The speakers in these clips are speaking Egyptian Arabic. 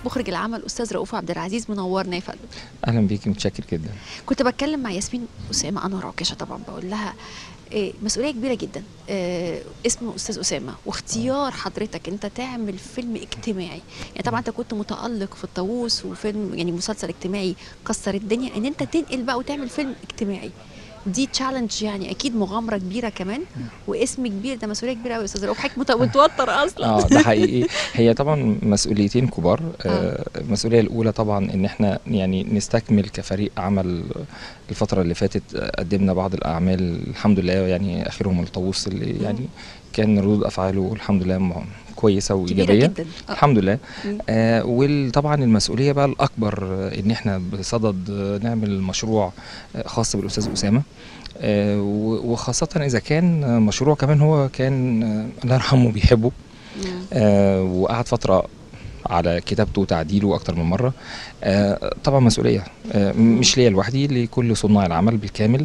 مخرج العمل استاذ رؤوف عبد العزيز منورنا يا فندم اهلا بيكي متشكر جدا كنت بتكلم مع ياسمين اسامه انا راكشه طبعا بقول لها إيه مسؤوليه كبيره جدا إيه اسمه استاذ اسامه واختيار حضرتك انت تعمل فيلم اجتماعي يعني طبعا انت كنت متالق في الطاووس وفيلم يعني مسلسل اجتماعي كسر الدنيا ان انت تنقل بقى وتعمل فيلم اجتماعي دي تشالنج يعني اكيد مغامره كبيره كمان واسم كبير ده مسؤوليه كبيره قوي يا استاذ رؤوف حضرتك مت- متوتر اصلا اه ده حقيقي هي طبعا مسؤوليتين كبار آه المسؤوليه الاولى طبعا ان احنا يعني نستكمل كفريق عمل الفتره اللي فاتت آه، قدمنا بعض الاعمال الحمد لله يعني اخرهم الطاووس اللي يعني كان ردود افعاله الحمد لله م- كويسه كبيره وايجابيه جدا آه. الحمد لله مم. آه وطبعا المسؤوليه بقى الاكبر آه، ان احنا بصدد آه، نعمل مشروع آه، خاص بالاستاذ اسامه آه و- وخاصه اذا كان آه، مشروع كمان هو كان آه، الله يرحمه بيحبه مم. آه وقعد فتره على كتابته وتعديله اكتر من مره آه طبعا مسؤوليه آه مش ليا لوحدي لكل صناع العمل بالكامل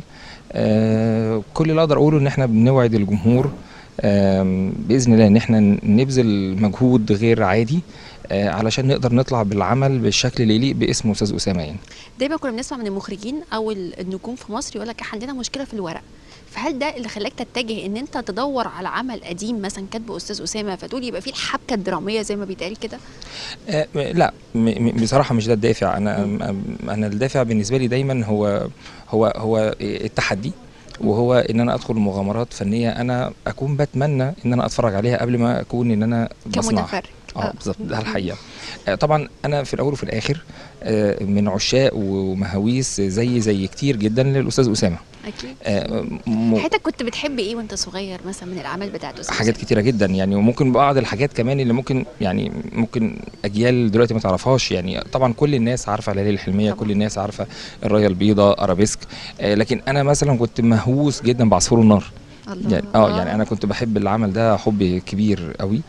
آه كل اللي اقدر اقوله ان احنا بنوعد الجمهور آم، باذن الله ان احنا نبذل مجهود غير عادي آه علشان نقدر نطلع بالعمل بالشكل اللي يليق باسم استاذ اسامه يعني دايما كنا بنسمع من المخرجين او ال- النجوم في مصر يقول لك عندنا مشكله في الورق فهل ده اللي خلاك تتجه ان انت تدور على عمل قديم مثلا كاتبه استاذ اسامه فتقول يبقى فيه الحبكه الدراميه زي ما بيتقال كده آه، م- لا م- م- بصراحه مش ده الدافع انا م- انا الدافع بالنسبه لي دايما هو هو هو التحدي وهو ان انا ادخل مغامرات فنيه انا اكون بتمنى ان انا اتفرج عليها قبل ما اكون ان انا بصنعها كمتفرج اه بالظبط ده الحقيقه آه، طبعا انا في الاول وفي الاخر آه، من عشاق ومهاويس زي زي كتير جدا للاستاذ اسامه اكيد آه، م- حياتك كنت بتحب ايه وانت صغير مثلا من الاعمال بتاعت استاذ حاجات أسامة؟ كتيره جدا يعني وممكن بعض الحاجات كمان اللي ممكن يعني ممكن اجيال دلوقتي ما تعرفهاش يعني طبعا كل الناس عارفه ليالي الحلميه طبعاً. كل الناس عارفه الرايه البيضاء ارابيسك آه لكن انا مثلا كنت مهووس جدا بعصفور النار الله يعني اه يعني انا كنت بحب العمل ده حب كبير قوي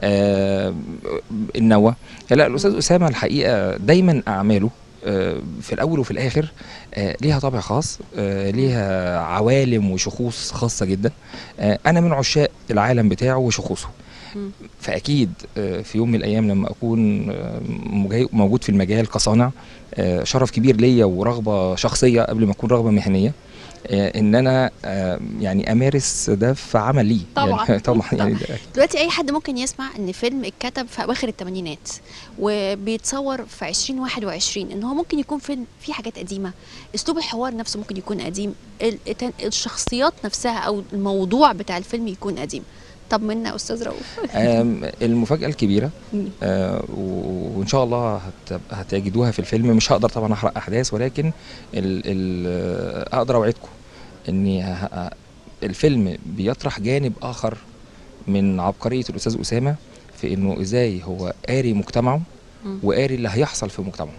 آه النوى لا الاستاذ اسامه الحقيقه دايما اعماله آه، في الاول وفي الاخر آه، ليها طابع خاص آه، ليها عوالم وشخوص خاصه جدا آه، انا من عشاق العالم بتاعه وشخوصه مم. فاكيد آه، في يوم من الايام لما اكون آه، مجا- موجود في المجال كصانع آه، شرف كبير ليا ورغبه شخصيه قبل ما اكون رغبه مهنيه آه، ان انا آه، يعني امارس ده في عمل لي طبعاً. يعني طبعا يعني ده دلوقتي اي حد ممكن يسمع ان فيلم اتكتب في اواخر الثمانينات وبيتصور في 2021 ان هو ممكن يكون فيلم فيه حاجات قديمه اسلوب الحوار نفسه ممكن يكون قديم ال- الت- الشخصيات نفسها او الموضوع بتاع الفيلم يكون قديم طب منا استاذ رؤوف آم، المفاجاه الكبيره مم. آه، و- وان شاء الله هت- هتجدوها في الفيلم مش هقدر طبعا احرق احداث ولكن ال ال آه، اقدر اوعدكم ان ه- ه- الفيلم بيطرح جانب اخر من عبقريه الاستاذ اسامه في انه ازاي هو قاري مجتمعه مم. وقاري اللي هيحصل في مجتمعه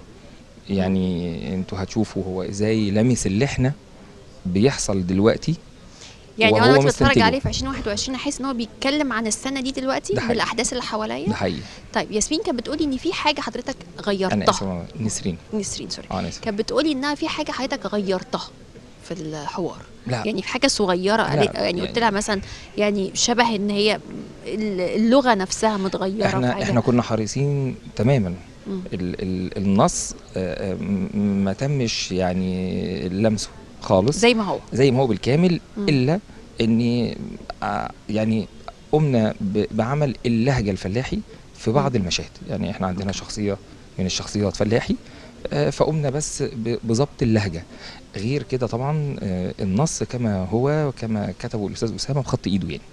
يعني انتوا هتشوفوا هو ازاي لمس اللي احنا بيحصل دلوقتي يعني وهو وانا دلوقتي بتفرج مستنتجه. عليه في 2021 احس ان هو بيتكلم عن السنه دي دلوقتي ده حقيقي. بالاحداث اللي حواليا ده حقيقي طيب ياسمين كانت بتقولي ان في حاجه حضرتك انا غيرتها اسف نسرين نسرين سوري اه انا اسف كانت بتقولي انها في حاجه حضرتك غيرتها في الحوار لا يعني في حاجه صغيره لا، قالت- يعني قلت لها مثلا يعني شبه ان هي ال- اللغه نفسها متغيره في احنا حاجه احنا كنا حريصين تماما مم. ال ال النص آه، آه، م- ما تمش يعني لمسه خالص زي ما هو زي ما هو بالكامل مم. الا اني آه، يعني قمنا ب- بعمل اللهجه الفلاحي في بعض مم. المشاهد يعني احنا عندنا شخصيه من الشخصيات فلاحي آه، فقمنا بس ب- بضبط اللهجه غير كده طبعا آه، النص كما هو وكما كتبه الاستاذ اسامه بخط ايده يعني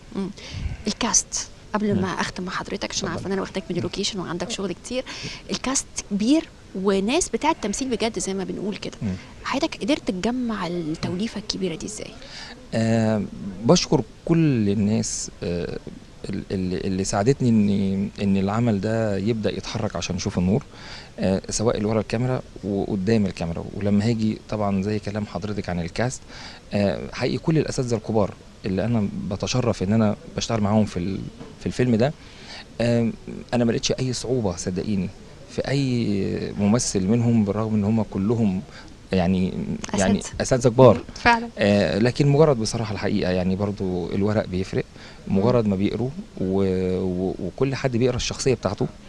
الكاست قبل مم. ما اختم مع حضرتك عشان اتفضل. عارفه ان انا واخداك من اللوكيشن وعندك شغل كتير الكاست كبير وناس بتاعه تمثيل بجد زي ما بنقول كده مم. حضرتك قدرت تجمع التوليفه الكبيره دي ازاي آه بشكر كل الناس آه ال- اللي, اللي ساعدتني ان ان العمل ده يبدا يتحرك عشان نشوف النور آه سواء اللي ورا الكاميرا وقدام الكاميرا ولما هاجي طبعا زي كلام حضرتك عن الكاست آه حقيقي كل الاساتذه الكبار اللي انا بتشرف ان انا بشتغل معاهم في ال- في الفيلم ده آه انا ما لقيتش اي صعوبه صدقيني في اي ممثل منهم بالرغم ان هم كلهم يعني يعني أساتذة. اساتذه كبار فعلا آه لكن مجرد بصراحه الحقيقه يعني برضو الورق بيفرق مجرد ما بيقروا و... و... وكل حد بيقرا الشخصيه بتاعته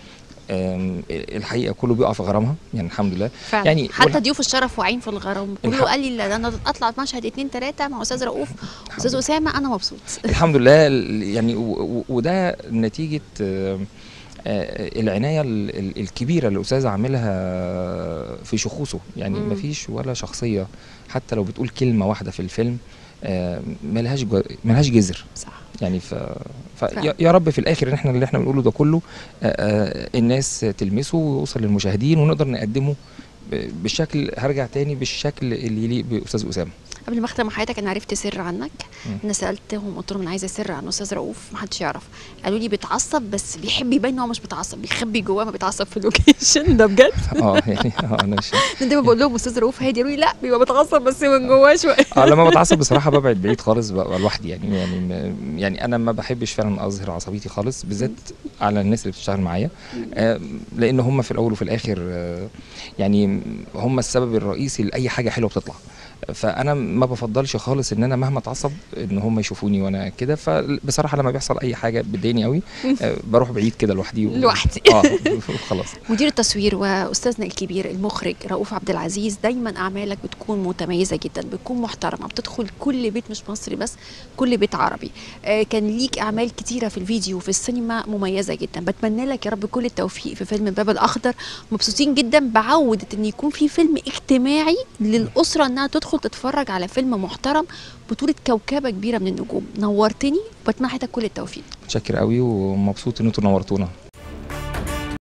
آم، الحقيقه كله بيقع في غرامها يعني الحمد لله فعلا يعني يعني حتى والح- ضيوف الشرف واعيين في الغرام كله الحق- قال لي لا، ده انا اطلع مشهد اتنين تلاته مع استاذ رؤوف استاذ اسامه انا مبسوط الحمد لله ال- يعني و- و- وده نتيجه آم، آه، العنايه ال- ال- الكبيره اللي الاستاذ عاملها في شخوصه يعني مم. مفيش ولا شخصيه حتى لو بتقول كلمه واحده في الفيلم آه، ملهاش جو- ملهاش جذر صح يعني ف... فعلا. ف... يا رب في الاخر ان احنا اللي احنا بنقوله ده كله آه، آه، الناس تلمسه ويوصل للمشاهدين ونقدر نقدمه ب- بالشكل هرجع تاني بالشكل اللي يليق باستاذ اسامه قبل ما اختم حياتك انا عرفت سر عنك مم. انا سالتهم قلت لهم انا عايزه سر عن استاذ رؤوف محدش يعرف قالوا لي بيتعصب بس بيحب يبين ان هو مش بيتعصب بيخبي جواه ما بيتعصب في اللوكيشن ده بجد اه يعني اه انا مش انا دايما بقول لهم استاذ رؤوف هادي يقولوا لي لا بيبقى بيتعصب بس من جواه شويه اه لما بتعصب بصراحه ببعد بعيد خالص ببقى لوحدي يعني يعني م- يعني انا ما بحبش فعلا اظهر عصبيتي خالص بالذات على الناس اللي بتشتغل معايا آه، لان هم في الاول وفي الاخر آه، يعني هم السبب الرئيسي لاي حاجه حلوه بتطلع فانا ما بفضلش خالص ان انا مهما اتعصب ان هم يشوفوني وانا كده فبصراحه لما بيحصل اي حاجه بتضايقني قوي آه، بروح بعيد كده لوحدي و... لوحدي. اه خلاص مدير التصوير واستاذنا الكبير المخرج رؤوف عبد العزيز دايما اعمالك بتكون متميزه جدا بتكون محترمه بتدخل كل بيت مش مصري بس كل بيت عربي آه كان ليك اعمال كتيره في الفيديو وفي السينما مميزه جدا بتمنى لك يا رب كل التوفيق في فيلم الباب الاخضر مبسوطين جدا بعوده ان يكون في فيلم اجتماعي للاسره انها تدخل تتفرج على فيلم محترم بطوله كوكبه كبيره من النجوم نورتني وبتمنى حياتك كل التوفيق متشكر قوي ومبسوط ان انتوا نورتونا